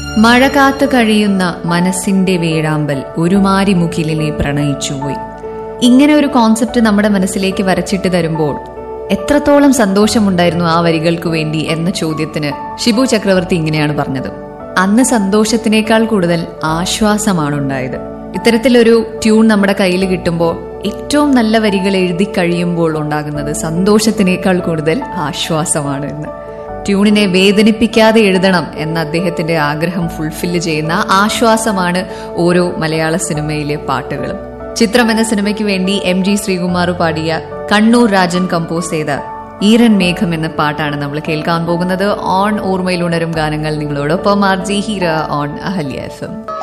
മഴ കാത്തു കഴിയുന്ന മനസ്സിന്റെ വേഴാമ്പൽ ഒരുമാരി മുകിലിനെ പ്രണയിച്ചുപോയി ഇങ്ങനെ ഒരു കോൺസെപ്റ്റ് നമ്മുടെ മനസ്സിലേക്ക് വരച്ചിട്ട് തരുമ്പോൾ എത്രത്തോളം സന്തോഷമുണ്ടായിരുന്നു ആ വരികൾക്ക് വേണ്ടി എന്ന ചോദ്യത്തിന് ഷിബു ചക്രവർത്തി ഇങ്ങനെയാണ് പറഞ്ഞത് അന്ന് സന്തോഷത്തിനേക്കാൾ കൂടുതൽ ആശ്വാസമാണ് ഉണ്ടായത് ഇത്തരത്തിലൊരു ട്യൂൺ നമ്മുടെ കയ്യിൽ കിട്ടുമ്പോൾ ഏറ്റവും നല്ല വരികൾ എഴുതി കഴിയുമ്പോൾ ഉണ്ടാകുന്നത് സന്തോഷത്തിനേക്കാൾ കൂടുതൽ ആശ്വാസമാണ് എന്ന് ട്യൂണിനെ വേദനിപ്പിക്കാതെ എഴുതണം എന്ന അദ്ദേഹത്തിന്റെ ആഗ്രഹം ഫുൾഫില്ല് ചെയ്യുന്ന ആശ്വാസമാണ് ഓരോ മലയാള സിനിമയിലെ പാട്ടുകളും ചിത്രം എന്ന സിനിമയ്ക്ക് വേണ്ടി എം ജി ശ്രീകുമാർ പാടിയ കണ്ണൂർ രാജൻ കമ്പോസ് ചെയ്ത ഈരൻ മേഘം എന്ന പാട്ടാണ് നമ്മൾ കേൾക്കാൻ പോകുന്നത് ഓൺ ഓർമ്മയിൽ ഉണരും ഗാനങ്ങൾ നിങ്ങളോടൊപ്പം R G Heera on Ahalya F M